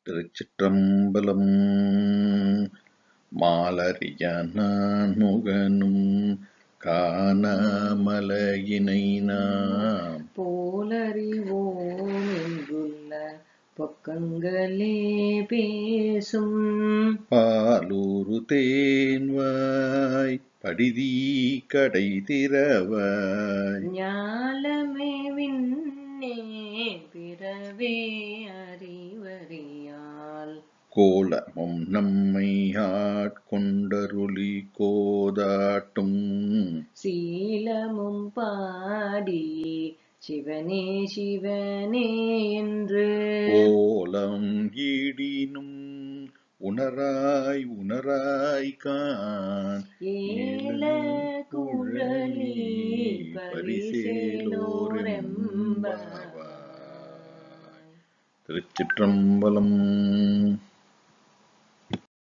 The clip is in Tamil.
திருச்சிற்றம்பலம் மாலறிய நான் முகனும் காணாமலையினை நாம் போலறிவோம் எங்குள்ள பக்கங்களே பேசும் பாலூரு தேன்வாய் படிதி கடை திறவாய் ஞாலமே விண்ணே பிறவே அறிவறியால் கோலமும் நம்மை ஆட்கொண்டருளி கோதாட்டும் சீலமும் பாடி சிவனே சிவனே என்று ஓலம் ஈடினும் உணராய் உணராய் கான் ஏல குழலி பரிசேலோரெம்பவாய் திருச்சிற்றம்பலம்